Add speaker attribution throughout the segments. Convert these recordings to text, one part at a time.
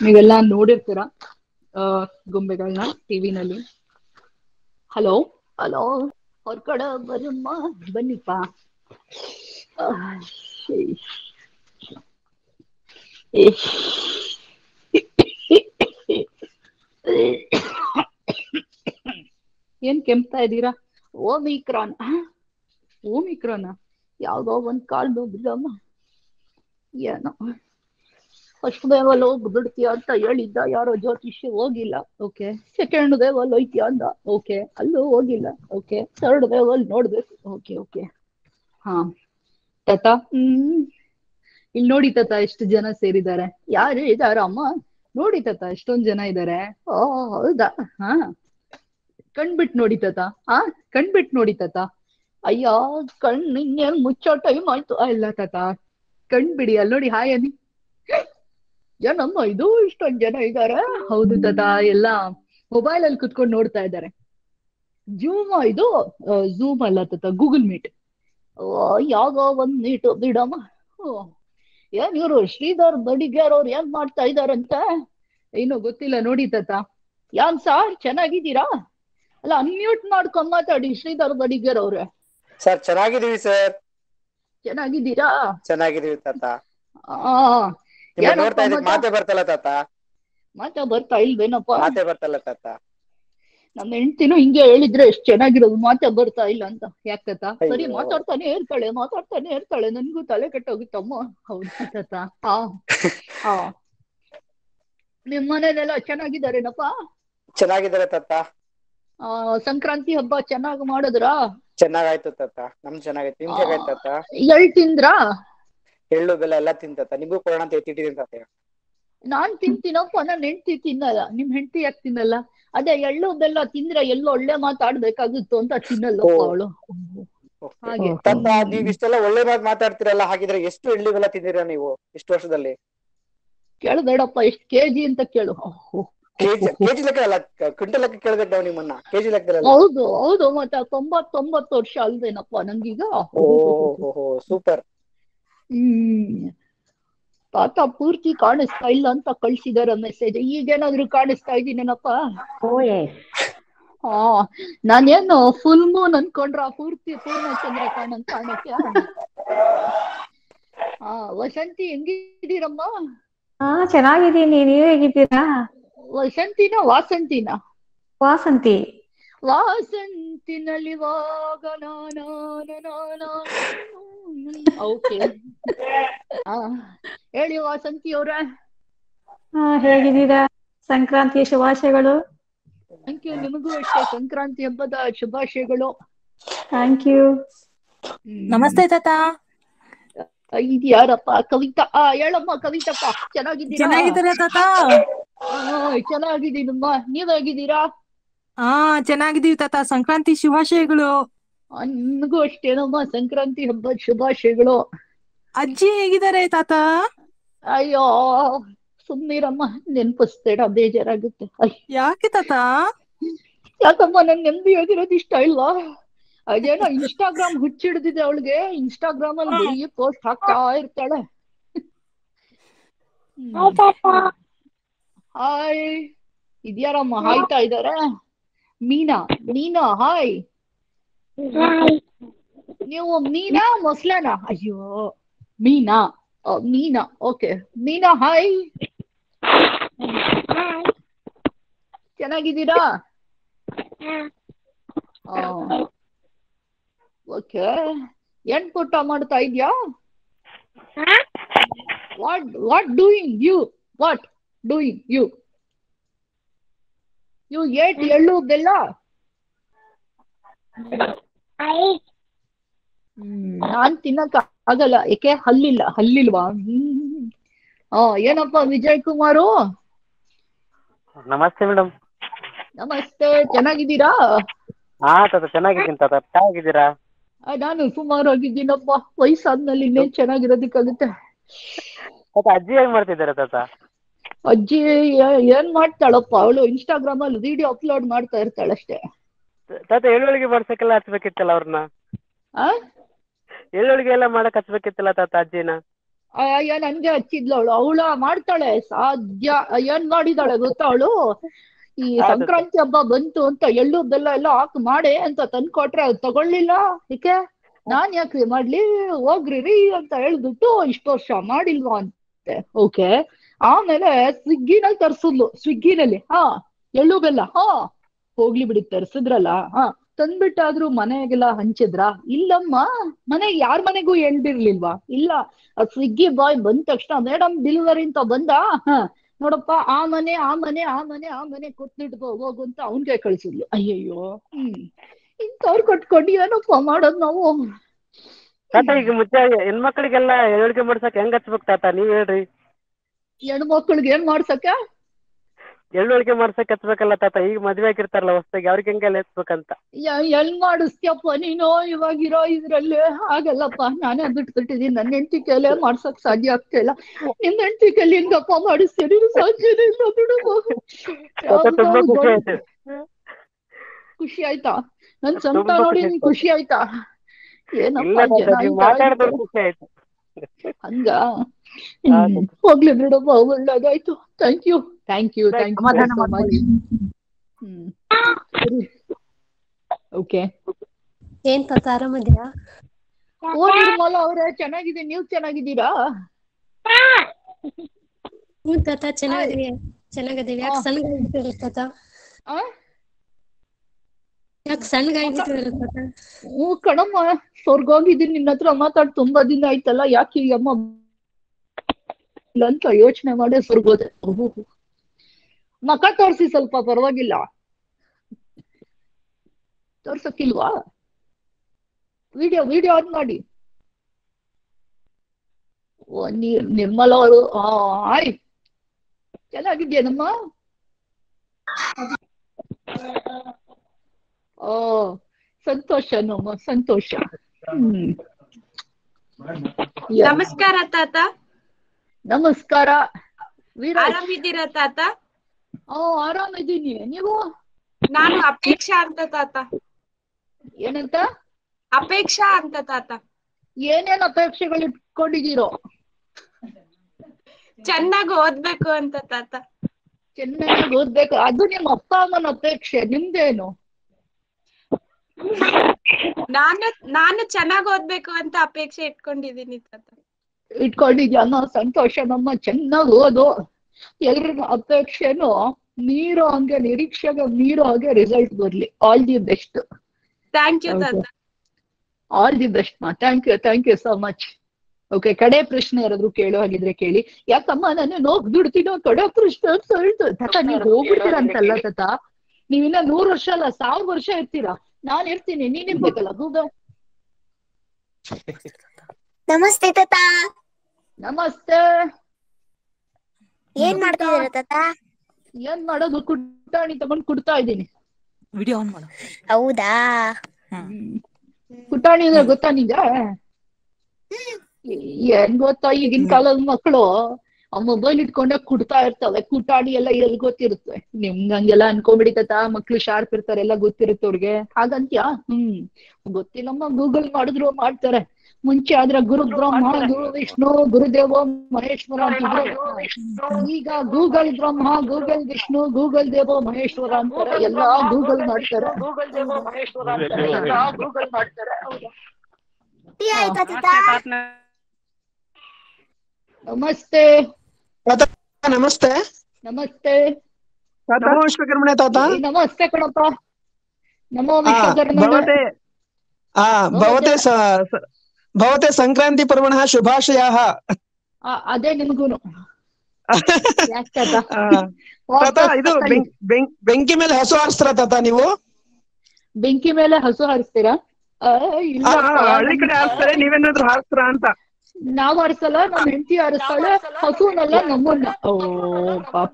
Speaker 1: ನೀವೆಲ್ಲ ನೋಡಿರ್ತೀರ ಆ, ಗೊಂಬೆಗಳನ್ನ ಟಿವಿನಲ್ಲಿ ಹಲೋ ಹಲೋ ಹೊರ್ಗಡೆ ಬರಮ್ಮ ಬನ್ನಿಪ್ಪ ಆ, ಶ್ಶೀ. ಏ. ಏನ್ ಕೆಮ್ತಾ ಇದ್ದೀರಾ ಓಮಿಕ್ರಾನ್ ಓಮಿಕ್ರಾನ್ ಯಾವ್ದೋ ಒಂದ್ ಕಾಲ್ದು ಬಿಡಮ್ಮ ಏನೋ ಫಸ್ಟ್ ವೇವ್ ಅಲ್ಲಿ ಹೋಗ್ಬಿಡ್ತೀಯ ಅಂತ ಹೇಳಿದ್ದ ಯಾರೋ ಜ್ಯೋತಿಷ್ಯ ಹೋಗಿಲ್ಲ ಓಕೆ ಸೆಕೆಂಡ್ ವೇವ್ ಅಲ್ಲಿ ಹೋಯ್ತೀಯ ಅಂದ ಓಕೆ ಅಲ್ಲೂ ಹೋಗಿಲ್ಲ ಓಕೆ ಥರ್ಡ್ ವೇವ್ ಅಲ್ಲಿ ನೋಡ್ಬೇಕು ಓಕೆ ಓಕೆ ಹಾ ತಾತ ಹ್ಮ್ ಇಲ್ಲಿ ನೋಡಿ ತಾತ ಎಷ್ಟು ಜನ ಸೇರಿದ್ದಾರೆ ಯಾರು ಇದಾರ ಅಮ್ಮ ನೋಡಿ ತಾತ ಎಷ್ಟೊಂದ್ ಜನ ಇದ್ದಾರೆ ಓ ಹೌದಾ ಹಾ ಕಣ್ಬಿಟ್ ನೋಡಿ ತಾತ ಹಾ ಕಣ್ಬಿಟ್ ನೋಡಿ ತಾತ ಅಯ್ಯೋ ಕಣ್ ಇನ್ನೇನ್ ಮುಚ್ಚೋ ಟೈಮ್ ಆಯ್ತು ಆ, ಇಲ್ಲ ತಾತ ಕಣ್ ಬಿಡಿ ಅಲ್ಲಿ ನೋಡಿ ಹಾಯ್ ಅನ್ನಿ ಏನಮ್ಮ ಇದು ಇಷ್ಟೊಂದ್ ಜನ ಇದಾರೆ ಹೌದು ತಾತ ಎಲ್ಲ ಮೊಬೈಲ್ ಅಲ್ಲಿ ಕುತ್ಕೊಂಡು ನೋಡ್ತಾ ಇದ್ದಾರೆ ಜೂಮ್ ಇದು ಝೂಮ್ ಅಲ್ಲ ತಾತ ಗೂಗಲ್ ಮೀಟ್ ಯಾವಾಗ ಒಂದ್ ಮೀಟ್ ಬಿಡಮ್ಮ ಓ, ಏನ್ ಇವ್ರು ಶ್ರೀಧರ್ ಬಡಿಗ್ಯಾರ್ ಅವ್ರು ಏನ್ ಮಾಡ್ತಾ ಇದಾರಂತೆ ಏನು ಗೊತ್ತಿಲ್ಲ ನೋಡಿ ತಾತ ಯಾನ್ ಸಾರ್ ಚೆನ್ನಾಗಿದ್ದೀರಾ ಅಲ್ಲ ಅನ್ಮ್ಯೂಟ್ ಮಾಡ್ಕೊಂಡ್ ಮಾತಾಡಿ ಶ್ರೀಧರ್ ಬಡಿಗ್ಯಾರ್ ಅವ್ರೆ
Speaker 2: ಸರ್ ಚೆನ್ನಾಗಿದೀವಿ ಸರ್
Speaker 1: ಚೆನ್ನಾಗಿದ್ದೀರಾ
Speaker 2: ಚೆನ್ನಾಗಿದೀವಿ ತಾತ
Speaker 1: ಆ
Speaker 2: ನಿಮ್ಮನ್ನ
Speaker 1: ಏನಪ್ಪ
Speaker 2: ನೋಡ್ತಾ ಇದ್ದೀವಿ
Speaker 1: ಮತ್ತೆ?
Speaker 2: ಮಾತೆ ಬರ್ತಲ್ಲ ತಾತ
Speaker 1: ಮಾತಾ ಬರ್ತಾ ಇಲ್ವೇನಪ್ಪ
Speaker 2: ಮಾತೆ ಬರ್ತಲ್ಲ ತಾತ
Speaker 1: ನಮ್ಮ ಹೆಂಡ್ತಿನೂ ಹಿಂಗೆ ಹೇಳಿದ್ರೆ ಎಷ್ಟ್ ಚೆನ್ನಾಗಿರೋದು ಮಾತೆ ಬರ್ತಾ ಇಲ್ಲ ಅಂತ ಯಾಕತ್ತ ಸರಿ
Speaker 2: ಅಯ್ಯೋ.
Speaker 1: ಮಾತಾಡ್ತಾನೆ ಇರ್ತಾಳೆ ಮಾತಾಡ್ತಾನೆ ಇರ್ತಾಳೆ ನನ್ಗೂ ತಲೆ ಕೆಟ್ಟೋಗುತ್ತಮ್ಮ ಹೌದು ತಾತ ಹಾ ಹಾ ನಿಮ್ ಮನೇಲೆಲ್ಲ ಚೆನ್ನಾಗಿದ್ದಾರೇನಪ್ಪ
Speaker 2: ಚೆನ್ನಾಗಿದ್ದಾರೆ ತಾತ
Speaker 1: ಆ ಸಂಕ್ರಾಂತಿ ಹಬ್ಬ ಚೆನ್ನಾಗ್ ಮಾಡಿದ್ರಾ
Speaker 2: ಚೆನ್ನಾಗಾಯ್ತು ತಾತ ನಮ್ ಚೆನ್ನಾಗೈತೆ ನಿಮ್ ಚೆನ್ನಾಗೈತೆ ತಾತ
Speaker 1: ಎಳ್ ತಿಂದ್ರಾ
Speaker 2: ಎಳ್ಳು ಬೆಲ್ಲ ಎಲ್ಲ ತಿಂತಾತ ನಿಮ್ಗೂ ಕೊಡೋಣ ಅಂತ ಎತ್ತಿಟ್ಟಿದ್ದೀನಿ ತಾತ
Speaker 1: ನಾನ್ ತಿಂತೀನಪ್ಪ ನನ್ ಹೆಂಡ್ತಿ ತಿನ್ನಲ್ಲ ನಿಮ್ ಹೆಂಡ್ತಿ ಯಾಕೆ ತಿನ್ನಲ್ಲ ಅದೇ ಎಳ್ಳು ಬೆಲ್ಲ ತಿಂದ್ರೆ ಎಲ್ಲೋ ಒಳ್ಳೆ ಮಾತಾಡ್ಬೇಕಾಗುತ್ತೋ ಅಂತ ತಿನ್ನಲ್ಲಪ್ಪ
Speaker 2: ಓ.
Speaker 1: ಅವಳು ಹಾಗೆ
Speaker 2: ತಾತ ನೀವ್ ಇಷ್ಟೆಲ್ಲ ಒಳ್ಳೆ ಮಾತು ಮಾತಾಡ್ತಿರಲ್ಲ ಹಾಗಿದ್ರೆ ಎಷ್ಟು ಎಳ್ಳು ಬೆಲ್ಲ ತಿಂದಿರಾ ನೀವು ಇಷ್ಟು ವರ್ಷದಲ್ಲಿ
Speaker 1: ಕೇಳ್ಬೇಡಪ್ಪ ಎಷ್ಟ್ ಕೆಜಿ ಅಂತ ಕೇಳು
Speaker 2: ಕೆಜಿ ಕೆಜಿ ಲೆಕ್ಕ ಅಲ್ಲ ಕ್ವಿಂಟಲ್ ಲೆಕ್ಕ ಕೇಳ್ಬೇಕು ನಾವು ನಿಮ್ಮನ್ನ ಕೆಜಿ ಲೆಕ್ಕದಲ್ಲಿ
Speaker 1: ಹೌದು ಹೌದು ಮತ್ತೆ ತೊಂಬತ್ತೊಂಬತ್ತು ವರ್ಷ ಅಲ್ವೇನಪ್ಪ ನಂಗೀಗ
Speaker 2: ಓಹೋ ಸೂಪರ್
Speaker 1: ಹ್ಮ್ ತಾತ ಪೂರ್ತಿ ಕಾಣಿಸ್ತಾ ಇಲ್ಲ ಅಂತ ಕಳ್ಸಿದಾರ ಮೆಸೇಜ್ ಈಗೇನಾದ್ರೂ ಕಾಣಿಸ್ತಾ ಇದ್ದೀನೇನಪ್ಪ ಹಾ ನಾನೇನು ಫುಲ್ ಮೂನ್ ಅನ್ಕೊಂಡ್ರ ಪೂರ್ತಿ ಪೂರ್ಣಚಂದ್ರ ಕಾಣಂಗ್ ಕಾಣಕ್ಕೆ ಹಾ ವಸಂತಿ ಹೆಂಗಿದ್ದೀರಮ್ಮ
Speaker 3: ಹಾ ಚೆನ್ನಾಗಿದ್ದೀನಿ ನೀವ್ ಹೇಗಿದ್ದೀರಾ
Speaker 1: ವಸಂತಿನ ವಾಸಂತಿನ
Speaker 3: ವಾಸಂತಿ
Speaker 1: ವಾಸಂತಿನಲಿವಾಗ ಓಕೆ ಹೇಳಿ ವಾಸಂತಿ ಅವ್ರೆ
Speaker 3: ಹಾ ಹೇಗಿದ್ದೀರಾ ಸಂಕ್ರಾಂತಿಯ ಶುಭಾಶಯಗಳು
Speaker 1: ಥ್ಯಾಂಕ್ ಯು ನಿಮಗೂ ಅಷ್ಟೇ ಸಂಕ್ರಾಂತಿ ಹಬ್ಬದ ಶುಭಾಶಯಗಳು
Speaker 3: ಥ್ಯಾಂಕ್ ಯು
Speaker 1: ಹ್ಮ್.
Speaker 4: ನಮಸ್ತೆ ತಾತ
Speaker 1: ಆ, ಇದ್ ಯಾರಪ್ಪ ಕವಿತಾ ಆ ಹೇಳಮ್ಮ ಕವಿತಪ್ಪ ಚೆನ್ನಾಗಿದ್ದೀರಾ
Speaker 4: ಚೆನ್ನಾಗಿದ್ದೀರಾ ತಾತ
Speaker 1: ಆ, ಚೆನ್ನಾಗಿದ್ದೀನಮ್ಮ ನೀವ್ ಹೇಗಿದ್ದೀರಾ
Speaker 4: ಹಾ ಚೆನ್ನಾಗಿದ್ದೀವಿ ತಾತ ಸಂಕ್ರಾಂತಿ ಶುಭಾಶಯಗಳು
Speaker 1: ಆ, ನಿಮಗೂ ಅಷ್ಟೇನಮ್ಮ ಸಂಕ್ರಾಂತಿ ಹಬ್ಬದ ಶುಭಾಶಯಗಳು
Speaker 4: ಅಜ್ಜಿ ಹೇಗಿದ್ದಾರೆ ತಾತ
Speaker 1: ಅಯ್ಯೋ ಸುಮ್ಮನಿರಮ್ಮ ನೆನ್ಪಿಸ್ಬೇಡ ಬೇಜಾರಾಗುತ್ತೆ ಅಯ್ಯ್,
Speaker 4: ಯಾಕೆ ತಾತ
Speaker 1: ಯಾಕಮ್ಮ ನನ್ ನೆಮ್ಮದಿಯಾಗಿರೋದು ಇಷ್ಟ ಇಲ್ಲ ಅದೇನೋ ಇನ್ಸ್ಟಾಗ್ರಾಮ್ ಹುಚ್ಚಿಡ್ದಿದೆ ಅವಳಿಗೆ ಇನ್ಸ್ಟಾಗ್ರಾಮ್ ಅಲ್ಲಿ ಬರೀ ಪೋಸ್ಟ್ ಹಾಕ್ತಾ ಇರ್ತಾಳೆ ಹಾಯ್ ಇದ್ಯಾರಮ್ಮ ಹಾಯ್ತಾ ಇದಾರೆ ಮೀನಾ ಮೀನಾ ಹಾಯ್ ನೀವು ಮೀನಾ ಮೊಸ್ಲೆನಾ ಅಯ್ಯೋ ಮೀನಾ ಓ, ಮೀನಾ ಓಕೆ ಮೀನಾ ಹಾಯ್ ಚೆನ್ನಾಗಿದ್ದೀರಾ ಓಕೆ ಏನ್ ಪುಟ್ಟ ಮಾಡ್ತಾ ಇದ್ಯಾ what what doing you what doing you you ate ಎಳ್ಳು ಬೆಲ್ಲ ಹ್ಮ್ ನಾನ್ ತಿನ್ನಕ್ ಆಗಲ್ಲ ಏಕೆ ಹಲ್ಲಿಲ್ಲ ಹಲ್ಲಿಲ್ವಾ ಹ್ಮ್ ಆ ಏನಪ್ಪ ವಿಜಯ್ ಕುಮಾರು
Speaker 5: ನಮಸ್ತೆ ಮೇಡಮ್
Speaker 1: ನಮಸ್ತೆ ಚೆನ್ನಾಗಿದ್ದೀರಾ
Speaker 5: ಹಾ ತಾತ ಚೆನ್ನಾಗಿದ್ದೀನಿ ತಾತ ಚೆನ್ನಾಗಿದ್ದೀರಾ
Speaker 1: ಆ, ನಾನು ಸುಮಾರಾಗಿದ್ದೀನಪ್ಪ ವಯಸ್ಸಾದ್ಮೇಲೆ ಇನ್ನೇನ್ ಚೆನ್ನಾಗಿರೋದಕ್ಕಾಗುತ್ತೆ
Speaker 5: ತಾತ ಅಜ್ಜಿ ಹೇಗ್ ಮಾಡ್ತಿದ್ದಾರೆ ತಾತ
Speaker 1: ಅಜ್ಜಿ ಏ- ಏನ್ ಮಾಡ್ತಾಳಪ್ಪ ಅವಳು ಇನ್ಸ್ಟಾಗ್ರಾಮ್ ಅಲ್ಲಿ ವಿಡಿಯೋ ಅಪ್ಲೋಡ್ ಮಾಡ್ತಾ ಇರ್ತಾಳೆ ಅಷ್ಟೇ
Speaker 5: ತಾತ ಎಳ್ಳುಳ್ಳಿಗೆ ಮಾಡ್ಸಕ್ಕೆಲ್ಲ ಹಚ್ಬೇಕಿತ್ತಲ್ಲ ಅವ್ರನ್ನ
Speaker 1: ಆ
Speaker 5: ಎಳ್ಳುಳ್ಳಿಗೆ ಎಲ್ಲ ಮಾಡಕ್ ಹಚ್ಬೇಕಿತ್ತಲ್ಲ ತಾತ ಅಜ್ಜಿನ
Speaker 1: ಅಯ್ಯ ನನ್ಗೆ ಹಚ್ಚಿದ್ಲು ಅವಳು ಅವಳ ಮಾಡ್ತಾಳೆ ಸಾಧ್ಯ ಏನ್ ಮಾಡಿದಾಳೆ ಗೊತ್ತಾ ಅವಳು ಈ
Speaker 5: ಹೌದು.
Speaker 1: ಸಂಕ್ರಾಂತಿ ಹಬ್ಬ ಬಂತು ಅಂತ ಎಳ್ಳು ಬೆಲ್ಲ ಎಲ್ಲ ಹಾಕಿ ಮಾಡೆ ಅಂತ ತಂದ್ಕೊಟ್ರೆ ಅದು ತಗೊಳ್ಳಿಲ್ಲ ಏಕೆ ನಾನ್ ಯಾಕ್ರಿ ಮಾಡ್ಲಿ ಹೋಗ್ರಿ ರೀ ಅಂತ ಹೇಳ್ಬಿಟ್ಟು ಇಷ್ಟು ವರ್ಷ ಮಾಡಿಲ್ವಾ ಅಂತೆ ಓಕೆ ಆಮೇಲೆ ಸ್ವಿಗ್ಗಿನಲ್ಲಿ ತರ್ಸಿದ್ಲು ಸ್ವಿಗ್ಗಿನಲ್ಲಿ ಹಾ ಎಳ್ಳು ಬೆಲ್ಲ ಹಾ ಹೋಗ್ಲಿ ಬಿಡಿ ತರ್ಸಿದ್ರಲ್ಲ ಹಾ ತಂದ್ಬಿಟ್ಟಾದ್ರೂ ಮನೆಗೆಲ್ಲ ಹಂಚಿದ್ರಾ ಇಲ್ಲಮ್ಮ ಮನೆಗೆ ಯಾರ ಮನೆಗೂ ಎಳ್ದಿರ್ಲಿಲ್ವಾ ಇಲ್ಲ ಸ್ವಿಗ್ಗಿ ಬಾಯ್ ಬಂದ ತಕ್ಷಣ ಮೇಡಮ್ ಡೆಲಿವರಿ ಅಂತ ಬಂದ ಹ ನೋಡಪ್ಪ ಆ ಮನೆ ಆ ಮನೆ ಆ ಮನೆ ಆ ಮನೆ ಕೊಟ್ಬಿಟ್ಕೋ ಹೋಗು ಅಂತ ಅವನ್ಗೆ ಕಳ್ಸಿದ್ಲು ಅಯ್ಯಯ್ಯೋ ಹ್ಮ್ ಇಂಥವ್ರು ಕಟ್ಕೊಂಡು ಏನಪ್ಪ ಮಾಡೋದ್ ನಾವು
Speaker 5: ತಾತ ಈಗ ಮುಂಚೆ ಹೆಣ್ಮಕ್ಳಿಗೆಲ್ಲ ಎಳ್ಳಿಗೆ ಮಾಡ್ಸಕ್ ಹೆಂಗ್ ಹಚ್ಬೇಕು ತಾತ ನೀವ್ ಹೇಳ್ರಿ
Speaker 1: ಹೆಣ್ಮಕ್ಳಿಗೆ ಏನ್ ಮಾಡ್ಸಕ್ಕೆ
Speaker 5: ಎಳ್ಳುಳಿಗೆ ಮಾಡ್ಸಕ್ ಹಚ್ಬೇಕಲ್ಲ ತಾತ ಈಗ ಮದ್ವೆ ಆಗಿರ್ತಾರಲ್ಲ ಹೊಸ್ದಾಗಿ ಅವ್ರಿಗೆ ಹೆಂಗೆಲ್ಲ ಹಚ್ಬೇಕಂತ
Speaker 1: ಯ- ಎಲ್ ಮಾಡಿಸ್ತ್ಯಪ್ಪ ನೀನು ಇವಾಗಿರೋ ಇದ್ರಲ್ಲಿ ಹಾಗಲ್ಲಪ್ಪ ನಾನೇ ಬಿಟ್ಟು ಬಿಟ್ಟಿದೀನಿ ನನ್ನ ಹೆಂಡತಿ ಕೈಲೇ ಮಾಡ್ಸಕ್ ಸಾಧ್ಯ ಆಗ್ತಾ ಇಲ್ಲ ನಿಮ್ ಹೆಂಡತಿ ಕೈಲಿ ಹೆಂಗಪ್ಪ ಮಾಡಿಸ್ತೀನಿ ಸಾಧ್ಯನೇ ಇಲ್ಲ ಬಿಡು
Speaker 5: ತಾತ ತುಂಬಾ ಖುಷಿ ಆಯ್ತು
Speaker 1: ಖುಷಿ ಆಯ್ತಾ ನನ್ ಸಂತ
Speaker 5: ತುಂಬಾ
Speaker 1: ನೋಡಿ
Speaker 5: ಖುಷಿ
Speaker 1: ನಿಂಗ್
Speaker 5: ಆಯ್ತು.
Speaker 1: ಖುಷಿ ಆಯ್ತಾ
Speaker 5: ಇಲ್ಲ
Speaker 1: ಏನಪ್ಪ
Speaker 5: ತಾತ
Speaker 1: ಜನ
Speaker 5: ನೀವ್
Speaker 1: ಹಿಂಗ್
Speaker 5: ಮಾತಾಡಿದ್ರೆ
Speaker 1: ಆಡ್ತಾರೆ.
Speaker 5: ಖುಷಿ ಆಯ್ತು
Speaker 1: ಹಂಗ
Speaker 5: ಹಾ,
Speaker 1: ಹ್ಮ್. ಹೋಗ್ಲಿ ಬಿಡಪ್ಪ ಒಳ್ಳೇದಾಯ್ತು thank you thank you thank you
Speaker 4: ಸಮಾಧಾನ
Speaker 1: ಸೋ ಮಚ್
Speaker 4: ಮಾಡ್ಕೊಳ್ಳಿ.
Speaker 1: ಹ್ಮ್ ಸರಿ ಓಕೆ
Speaker 6: ಏನ್ ತಾತ ಆರಾಮದ್ಯಾ
Speaker 1: ಓ ನಿರ್ಮಲ ಅವ್ರೆ ಚೆನ್ನಾಗಿದೆ ನೀವ್ ಚೆನ್ನಾಗಿದ್ದೀರಾ
Speaker 6: ಹ್ಞೂ ತಾತ ಚೆನ್ನಾಗಿದೀವಿ ಚೆನ್ನಾಗದೀವಿ ಯಾಕೆ ಸಣ್ಣಗಾಗ್ಬಿಟ್ಟಿರಲ್ಲ ತಾತ
Speaker 1: ಆ
Speaker 6: ಯಾಕೆ ಸಣ್ಣಗಾಗ್ಬಿಟ್ಟಿರಲ್ಲ ತಾತ
Speaker 1: ಹ್ಞೂ ಕಣಮ್ಮ ಸ್ವರ್ಗೋಗಿದ್ದೀನಿ ನಿನ್ನ ಹತ್ರ ಮಾತಾಡ್ ತುಂಬಾ ದಿನ ಆಯ್ತಲ್ಲ ಯಾಕೆ ಈ ಅಮ್ಮ ಇಲ್ಲ ಅಂತ ಯೋಚನೆ ಮಾಡಿ ಸ್ವರ್ಗೋದೆ ಓಹೋ. ಮಕ ತೋರ್ಸಿ ಸ್ವಲ್ಪ ಪರವಾಗಿಲ್ಲ ತೋರ್ಸಕ್ಕಿಲ್ವಾ ವಿಡಿಯೋ ವಿಡಿಯೋ ಆನ್ ಮಾಡಿ ಓ ನೀ ನಿರ್ಮಲ ಅವರು ಆ ಆಯ್ ಚೆನ್ನಾಗಿದ್ಯೇನಮ್ಮ ಓ ಸಂತೋಷ ನಮ್ಮ ಸಂತೋಷ ಹ್ಮ್ ಯಾ-
Speaker 7: ನಮಸ್ಕಾರ ತಾತ
Speaker 1: ನಮಸ್ಕಾರ ವೀರ
Speaker 7: ಆರಾಮಿದ್ದೀರಾ ತಾತ
Speaker 1: ಓ ಆರಾಮಿದ್ದೀನಿ ನೀವು
Speaker 7: ನಾನು ಅಪೇಕ್ಷಾ ಅಂತ ತಾತ
Speaker 1: ಏನಂತ
Speaker 7: ಅಪೇಕ್ಷಾ ಅಂತ ತಾತ
Speaker 1: ಏನೇನ್ ಅಪೇಕ್ಷೆಗಳು ಇಟ್ಕೊಂಡಿದ್ದೀರೋ
Speaker 7: ಚೆನ್ನಾಗಿ ಓದ್ಬೇಕು ಅಂತ ತಾತ
Speaker 1: ಚೆನ್ನಾಗಿ ಓದ್ಬೇಕು ಅದು ನಿಮ್ಮ ಅಪ್ಪ ಅಮ್ಮನ ಅಪೇಕ್ಷೆ ನಿಮ್ದೇನು
Speaker 7: ನಾನು ನಾನು ಚೆನ್ನಾಗಿ ಓದ್ಬೇಕು ಅಂತ ಅಪೇಕ್ಷೆ ಇಟ್ಕೊಂಡಿದೀನಿ ತಾತ
Speaker 1: ಇಟ್ಕೊಂಡಿದ್ಯಾ ಅನ್ನೋ ಸಂತೋಷ ನಮ್ಮ ಚೆನ್ನಾಗಿ ಓದು ಎಲ್ರಿಗೂ ಅಪೇಕ್ಷೆನು ಮೀರೋ ಹಂಗೆ ನಿರೀಕ್ಷೆಗೆ ಮೀರೋ ಹಾಗೆ ರಿಸಲ್ಟ್ ಬರ್ಲಿ all the best
Speaker 7: thank you ತಾತ
Speaker 1: ಆಲ್ ದಿ ಬೆಸ್ಟ್ ಮಾ thank you thank you so much okay ಕಡೆ ಪ್ರಶ್ನೆ ಯಾರಾದ್ರೂ ಕೇಳೋ ಹಾಗಿದ್ರೆ ಕೇಳಿ ಯಾಕಮ್ಮ ನಾನು ನೋಗ್ ದುಡ್ತೀನೋ ಕಡೆ ಪ್ರಶ್ನೆ ಅಂತ ಹೇಳ್ತು ತತ ನೀವ್ ಹೋಗ್ಬಿಡ್ತೀರ ಅಂತಲ್ಲ ತತ ನೀವಿನ್ನ ನೂರ್ ವರ್ಷ ಅಲ್ಲ ಸಾವಿರ ವರ್ಷ ಇರ್ತೀರಾ ನಾನ್ ಇರ್ತೀನಿ ನೀನ್ ಇರ್ಬೇಕಲ್ಲ ಗೂಗಲ್
Speaker 8: ನಮಸ್ತೆ ತಾತ
Speaker 1: ನಮಸ್ತೆ
Speaker 8: ಏನ್ ಮಾಡ್ತಿದ್ದೀರ ತಾತ
Speaker 1: ಏನ್ ಮಾಡೋದು ಕುಟ್ಟಾಣಿ ತಗೊಂಡ್ ಕುಡ್ತಾ ಇದ್ದೀನಿ
Speaker 4: ವಿಡಿಯೋ ಆನ್ ಮಾಡು
Speaker 8: ಹೌದಾ
Speaker 1: ಕುಟ್ಟಾಣಿ ಅಂದ್ರೆ ಗೊತ್ತಾ ನಿಂಗೆ ಏನ್ ಗೊತ್ತಾ ಈಗಿನ ಕಾಲದ ಮಕ್ಕಳು ಆ ಮೊಬೈಲ್ ಇಟ್ಕೊಂಡೆ ಕುಡ್ತಾ ಇರ್ತವೆ ಕುಟಾಣಿ ಎಲ್ಲ ಎಲ್ಲಿ ಗೊತ್ತಿರುತ್ತೆ ನಿಮ್ಗೆ ಹಂಗೆಲ್ಲ ಅನ್ಕೊಂಬಿಡಿ ತಾತ ಮಕ್ಳು ಶಾರ್ಪ್ ಇರ್ತಾರೆ ಎಲ್ಲ ಗೊತ್ತಿರುತ್ತೆ ಅವ್ರಿಗೆ ಹಾಗಂತ್ಯಾ ಹ್ಮ್ ಗೊತ್ತಿಲ್ಲಮ್ಮ ಗೂಗಲ್ ಮಾಡಿದ್ರು ಮಾಡ್ತಾರೆ ಮುಂಚೆ ಆದ್ರೆ ಗುರು ಬ್ರಹ್ಮ ಗುರು ವಿಷ್ಣು ಗುರುದೇವ ಮಹೇಶ್ವರ ಅಂತಿದ್ರು ಈಗ Google Brahma Google Vishnu Google ದೇವ ಮಹೇಶ್ವರ ಅಂತಾರೆ ಎಲ್ಲಾ ಗೂಗಲ್ ಮಾಡ್ತಾರೆ ಗೂಗಲ್ ದೇವ ಮಹೇಶ್ವರ ಅಂತಾರೆ ಎಲ್ಲಾ ಗೂಗಲ್ ಮಾಡ್ತಾರೆ ಹೌದಾ
Speaker 8: ಟೀ ಆಯ್ತಾ ತಾತ
Speaker 1: ನಮಸ್ತೆ
Speaker 9: ತಾತ ನಮಸ್ತೆ
Speaker 1: ನಮಸ್ತೆ
Speaker 9: ನಮೋ ವಿಶ್ವಕರ್ಮಣೆ ತಾತ
Speaker 1: ಏ, ನಮಸ್ತೆ ಕಣಪ್ಪ ನಮೋ
Speaker 9: ಆ,
Speaker 1: ವಿಶ್ವಕರ್ಮಣೆ
Speaker 9: ಭವತೆ ಆ ಭವತೆ ಸ- ಸ- ಭವತೆ ಸಂಕ್ರಾಂತಿ ಪರ್ವಣಃ ಶುಭಾಶಯಾः
Speaker 1: ಆ, ಅದೇ ನಿಮ್ಗೂನು ಯಾಕ್ ತಾತ?
Speaker 9: ಆ, ತಾತ
Speaker 1: ವಾಪಸ್
Speaker 9: ಇದು
Speaker 1: ತಕೊಳ್ಳಿ.
Speaker 9: ಬೆಂಕ್- ಬೆಂಕ್- ಬೆಂಕಿ ಮೇಲೆ ಹಸು ಹಾರಿಸ್ತಾರ ತಾತ ನೀವು
Speaker 1: ಬೆಂಕಿ ಮೇಲೆ ಹಸು ಹಾರಿಸ್ತೀರಾ ಆ,
Speaker 9: ಆ,
Speaker 1: ಇಲ್ಲಪ್ಪ,
Speaker 9: ಆ, ಹಳ್ಳಿ ಕಡೆ ಹಾರಿಸ್ತಾರೆ ನೀವೇನಾದ್ರು ಹಾರಿಸ್ತೀರಾ ಅಂತ
Speaker 1: ನಾವ್ ಹಾರಿಸಲ್ಲ ನಮ್ ಹೆಂಡತಿ ಹಾರಿಸ್ತಾಳೆ ಹಸುನೆಲ್ಲ ನಮ್ಮನ್ನ ಓ ಪಾಪ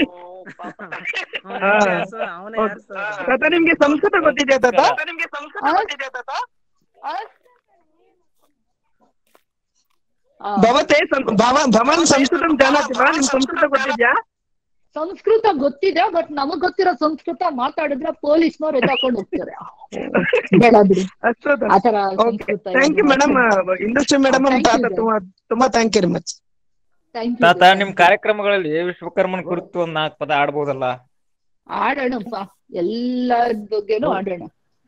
Speaker 9: ಆ, ಓಕೆ. ತಾತ ನಿಮ್ಗೆ ಸಂಸ್ಕೃತ ಗೊತ್ತಿದೆಯಾ ತಾತ
Speaker 1: ಆ? ಆ,
Speaker 9: ಭವತೆ ಸಂ- ಭವ- ಭವನ್ ಸಂಸ್ಕೃತಂ ಜಾನಾತಿ ವಾ ನಿಮ್ ಸಂಸ್ಕೃತ ಗೊತ್ತಿದ್ಯಾ
Speaker 1: ಸಂಸ್ಕೃತ ಗೊತ್ತಿದೆ ಬಟ್ ನಮಗ್ ಗೊತ್ತಿರೋ ಸಂಸ್ಕೃತ ಮಾತಾಡಿದ್ರೆ ಪೊಲೀಸ್ನವ್ರು ಎತ್ತಾಕೊಂಡು ಹೋಗ್ತಾರೆ ಬೇಡ ಬಿಡಿ ಆತರ Sanskrit
Speaker 9: thank you madam industry madam
Speaker 1: Thank you,
Speaker 9: ತಾತ
Speaker 1: sir.
Speaker 9: ತುಂಬಾ ತುಂಬಾ ಥ್ಯಾಂಕ್ ಯು ಮಚ್
Speaker 1: ಥ್ಯಾಂಕ್
Speaker 10: ತಾತ
Speaker 1: ಯು
Speaker 10: ನಿಮ್ ಕಾರ್ಯಕ್ರಮಗಳಲ್ಲಿ ವಿಶ್ವಕರ್ಮನ ಕುರಿತು ಒಂದ್ ನಾಲ್ಕು ಪದ ಆಡ್ಬೋದಲ್ಲ
Speaker 1: ಆಡೋಣಪ್ಪ ಎಲ್ಲ ಬಗ್ಗೆನೂ ಆಡೋಣ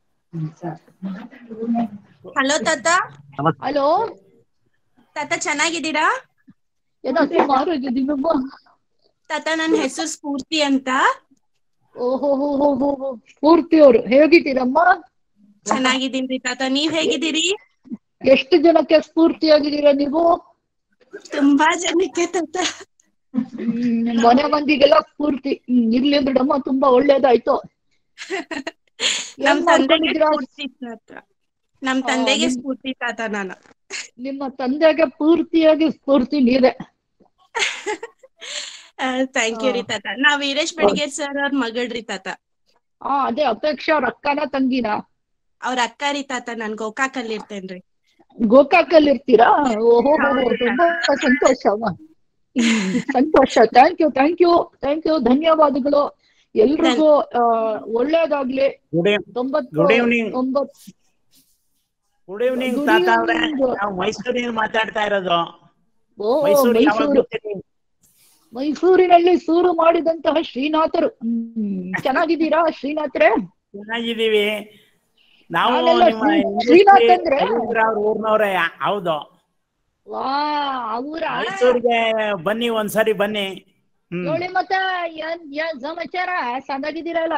Speaker 7: ಹಲೋ ತಾತ
Speaker 1: ಹಲೋ
Speaker 7: ತಾತ ಚೆನ್ನಾಗಿದ್ದೀರಾ
Speaker 1: ಏನೋ ಸುಮಾರಾಗಿದ್ದೀನಮ್ಮ
Speaker 7: ತಾತ ನನ್ನ ಹೆಸರು ಸ್ಫೂರ್ತಿ ಅಂತ
Speaker 1: ಓಹೋ ಹೋ ಹೋ ಹೋ ಹೋ ಸ್ಫೂರ್ತಿ ಅವರು ಹೇಗಿದ್ದೀರಮ್ಮ
Speaker 7: ಚೆನ್ನಾಗಿದ್ದೀನಿ ತಾತ ನೀವ್ ಹೇಗಿದ್ದೀರಿ
Speaker 1: ಎಷ್ಟು ಜನಕ್ಕೆ ಸ್ಫೂರ್ತಿಯಾಗಿದ್ದೀರಾ ನೀವು
Speaker 7: ತುಂಬಾ ಜನಕ್ಕೆ ತಾತ
Speaker 1: ಹ್ಮ್, ಮನೆ ಮಂದಿಗೆಲ್ಲ ಸ್ಫೂರ್ತಿ ಹ್ಮ್, ಇರ್ಲಿ ಬಿಡಮ್ಮ ತುಂಬಾ ಒಳ್ಳೇದಾಯ್ತು
Speaker 7: ನಮ್
Speaker 1: ಏನ್
Speaker 7: ತಂದೆಗೆ
Speaker 1: ಮಾಡ್ಕೊಂಡಿದ್ದೀರಾ
Speaker 7: ಸ್ಫೂರ್ತಿ ತಾತ ನಮ್
Speaker 1: ಆ,
Speaker 7: ತಂದೆಗೆ
Speaker 1: ನಿಮ್-
Speaker 7: ಸ್ಫೂರ್ತಿ ತಾತ ನಾನು
Speaker 1: ನಿಮ್ಮ ತಂದೆಗೆ ಪೂರ್ತಿಯಾಗಿ ಸ್ಫೂರ್ತಿ ನೀವೇ
Speaker 7: ಥ್ಯಾಂಕ್ ಯು ರೀ ತಾತ ನಾವ್ ವೀರೇಶ್ ಬಡಿಗೇರ್ ಸರ್ ಅವ್ರ ಮಗಳ್ರಿ ತಾತ
Speaker 1: ಆ ಅದೇ ಅಪೇಕ್ಷಾ ಅವ್ರ ಅಕ್ಕನ ತಂಗಿನ
Speaker 7: ಅವ್ರ ಅಕ್ಕ ರೀ ತಾತ ನಾನ್ ಗೋಕಾಕಲ್ಲಿ ಇರ್ತೇನ್ರಿ
Speaker 1: ಗೋಕಾಕಲ್ಲಿ ಇರ್ತೀರಾ ಓಹೋ ಹೋ ಹೋ, ತುಂಬಾ ಸಂತೋಷ ಅಮ್ಮ ಹ್ಮ್, ಸಂತೋಷ thank you thank you thank you ಧನ್ಯವಾದಗಳು ಎಲ್ರಿಗೂ ಆ, ಒಳ್ಳೇದಾಗ್ಲಿ
Speaker 11: ಗುಡ್
Speaker 1: ತೊಂಬತ್ತು
Speaker 11: ಗುಡ್ ಈವ್ನಿಂಗ್
Speaker 1: ತೊಂಬತ್
Speaker 11: ಗುಡ್ ಈವ್ನಿಂಗ್
Speaker 1: Good
Speaker 11: ತಾತ ಅವ್ರೆ
Speaker 1: evening.
Speaker 11: ನಾವು ಮೈಸೂರಿನ ಮಾತಾಡ್ತಾ ಇರೋದು
Speaker 1: ಓ
Speaker 11: ಮೈಸೂರು ಯಾವಾಗ
Speaker 1: ಮೈಸೂರು
Speaker 11: ಬರ್ತೀರಿ?
Speaker 1: ಮೈಸೂರಿನಲ್ಲಿ ಸೂರು ಮಾಡಿದಂತಹ ಶ್ರೀನಾಥರು ಹ್ಮ್ ಚೆನ್ನಾಗಿದ್ದೀರಾ ಶ್ರೀನಾಥ್ರೆ
Speaker 11: ಚೆನ್ನಾಗಿದ್ದೀವಿ ನಾವು
Speaker 1: ನಾನೆಲ್ಲ
Speaker 11: ನಿಮ್ಮ
Speaker 1: ಶ್ರೀ- ಶ್ರೀನಾಥ್ ಅಂದ್ರೆ?
Speaker 11: ರವೀಂದ್ರ ಅವ್ರ ಊರ್ನವ್ರೆ ಹೌದು
Speaker 1: ವಾ ಅವರ
Speaker 11: ಮೈಸೂರಿಗೆ ಬನ್ನಿ ಒಂದ್ಸರಿ ಬನ್ನಿ ಹ್ಮ್
Speaker 1: ನೋಡಿ ಮತ್ತೆ ಏನ್ ಏನ್ ಸಮಾಚಾರ ಸಣ್ಣಗಿದ್ದೀರಲ್ಲ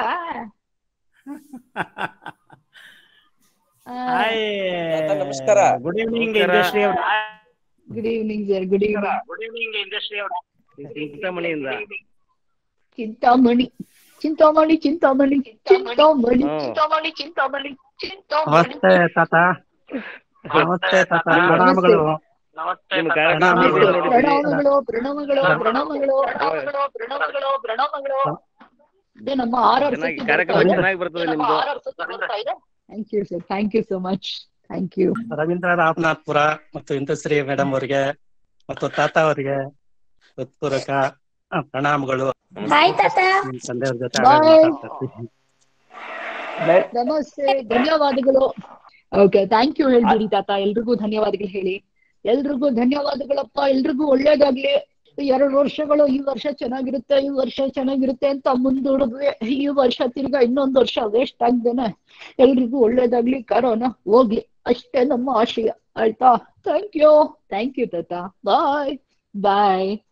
Speaker 11: ಹಾಯ್
Speaker 2: ನಮಸ್ಕಾರ.
Speaker 11: ಗುಡ್ ಈವ್ನಿಂಗ್
Speaker 10: ನಮಸ್ಕಾರ.
Speaker 11: ಇಂಡಸ್ಟ್ರಿ ಅವ್ರ
Speaker 1: good evening sir good evening
Speaker 11: good evening industry ಅವ್ರ ಚಿಂತಾಮಣಿಯಿಂದ
Speaker 1: ಚಿಂತಾಮಣಿ ಚಿಂತಾಮಣಿ ಚಿಂತಾಮಣಿ ಚಿಂತಾಮಣಿ
Speaker 10: ಹ್ಮ್.
Speaker 1: ಚಿಂತಾಮಣಿ ಚಿಂತಾಮಣಿ ಚಿಂತಾಮಣಿ
Speaker 9: ನಮಸ್ತೆ ತಾತ ನಮಸ್ತೆ ತಾತ ಪ್ರಣಾಮಗಳು
Speaker 10: ನಿಮ್
Speaker 9: ಪ್ರಣಾಮಗಳು.
Speaker 1: ಪ್ರಣಾಮಗಳು ಪ್ರಣಾಮಗಳು ಪ್ರಣಾಮಗಳು ಪ್ರಣಾಮಗಳು ಪ್ರಣಾಮಗಳು ಪ್ರಣಾಮಗಳು ಇದು ನಮ್ಮ ಆರ್ ಆರ್
Speaker 10: ಚೆನ್ನಾಗಿ ಕಾರ್ಯಕ್ರಮ ಚೆನ್ನಾಗಿ ಬರ್ತದೆ ನಿಮ್ದು
Speaker 1: thank you sir thank you so much thank you
Speaker 9: Ravindra Ramanathpura ಮತ್ತು ಇಂದುಶ್ರೀ ಮೇಡಮ್ ಅವರಿಗೆ ಮತ್ತು ತಾತ ಅವರಿಗೆ ಹೃತ್ಪೂರ್ವಕ ಆ, ಪ್ರಣಾಮಗಳು
Speaker 8: ಹಾಯ್ ತಾತ
Speaker 9: ನಿಮ್ ತಂದೆಯವ್ರ ಜೊತೆ
Speaker 1: Bye.
Speaker 9: ಆಡೋಣ ಮಾತಾಡ್ತೀನಿ.
Speaker 1: ನಮಸ್ತೆ ಧನ್ಯವಾದಗಳು ಓಕೆ ಥ್ಯಾಂಕ್ ಯು ಹೇಳ್ಬಿಡಿ ತಾತ ಎಲ್ರಿಗೂ ಧನ್ಯವಾದಗಳು ಹೇಳಿ ಎಲ್ರಿಗೂ ಧನ್ಯವಾದಗಳಪ್ಪ ಎಲ್ರಿಗೂ ಒಳ್ಳೇದಾಗ್ಲಿ ಎರಡು ವರ್ಷಗಳು ಈ ವರ್ಷ ಚೆನ್ನಾಗಿರುತ್ತೆ ಈ ವರ್ಷ ಚೆನ್ನಾಗಿರುತ್ತೆ ಅಂತ ಮುಂದೂಡಿದ್ವಿ ಈ ವರ್ಷ ತಿರ್ಗಾ ಇನ್ನೊಂದು ವರ್ಷ ವೇಸ್ಟ್ ಆಗ್ದೇನೆ ಎಲ್ರಿಗೂ ಒಳ್ಳೇದಾಗ್ಲಿ ಕರೋನಾ ಹೋಗ್ಲಿ ಅಷ್ಟೇ ನಮ್ಮ ಆಶಯ ಆಯ್ತಾ ಥ್ಯಾಂಕ್ ಯು ಥ್ಯಾಂಕ್ ಯು ತಾತ ಬಾಯ್ ಬಾಯ್